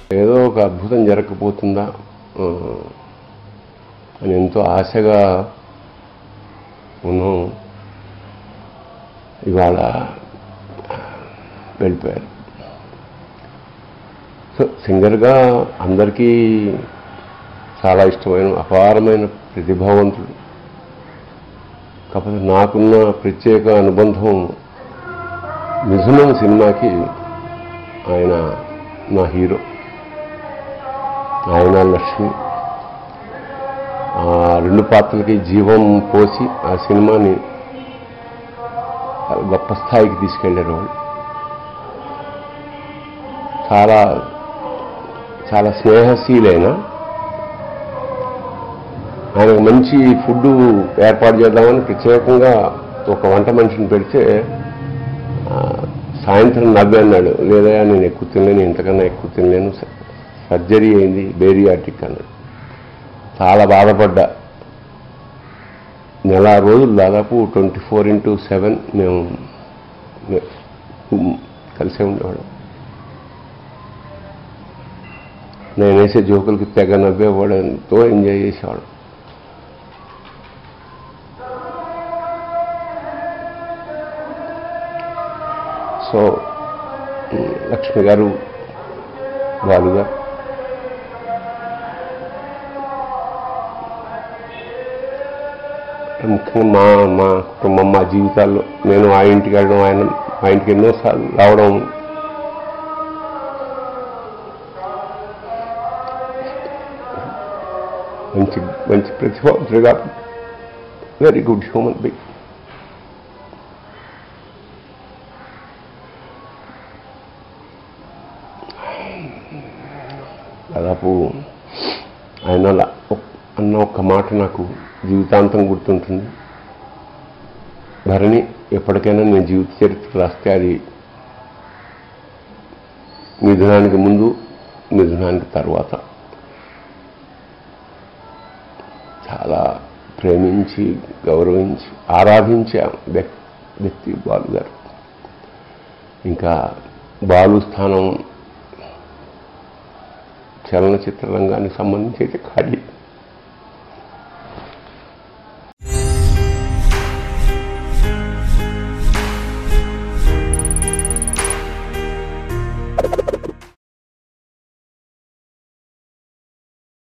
ఏదో ఒక అద్భుతం జరగకపోతుందా ఆ, అని ఎంతో ఆశగా ఉన్నాం ఇవాళ వెళ్ళిపోయారు సో సింగర్గా అందరికీ చాలా ఇష్టమైన అపారమైన ప్రతిభావంతుడు కాకపోతే నాకున్న ప్రత్యేక అనుబంధం మిథునం సినిమాకి ఆయన నా హీరో ఆయన లక్ష్మి ఆ రెండు పాత్రలకి జీవం పోసి ఆ సినిమాని చాలా గొప్ప స్థాయికి తీసుకెళ్ళారు వాళ్ళు చాలా చాలా స్నేహశీలైన ఆయనకు మంచి ఫుడ్ ఏర్పాటు చేద్దామని ప్రత్యేకంగా ఒక వంట మనిషిని పెడితే ఆ, సాయంత్రం నవ్వి అన్నాడు లేదా నేను ఎక్కువ తినలేను ఇంతకన్నా ఎక్కువ తినలేను స- సర్జరీ అయింది బేరియాటిక్ అన్నాడు చాలా బాధపడ్డా నెల రోజులు దాదాపు ట్వంటీ ఫోర్ ఇంటూ సెవెన్ మేము మే- ఉమ్, కలిసే ఉండేవాళ్ళం నేను వేసే జోకులకి తెగ నవ్వేవాడు ఎంతో ఎంజాయ్ చేసేవాడు సో ఉమ్, లక్ష్మి గారు బాలు గారు ముఖ్యంగా మా మా కుటుంబం మా జీవితాల్లో నేను ఆ ఇంటికి వెళ్ళడం ఆయన మా ఇంటికి ఎన్నోసార్లు రావడం మంచి మంచి ప్రతిభావంతుడిగా వెరీ గుడ్ హ్యూమన్ బీయింగ్ దాదాపు ఆయన అలా ఒక్- అన్న ఒక్క మాట నాకు జీవితాంతం గుర్తుంటుంది భరణి ఎప్పటికైనా నేను జీవిత చరిత్ర రాస్తే అది మిథునానికి ముందు మిథునానికి తర్వాత చాలా ప్రేమించి గౌరవించి ఆరాధించే వ్యక్- వ్యక్తి బాలు గారు ఇంకా బాలు స్థానం చలనచిత్ర రంగానికి సంబంధించి అయితే ఖాళీ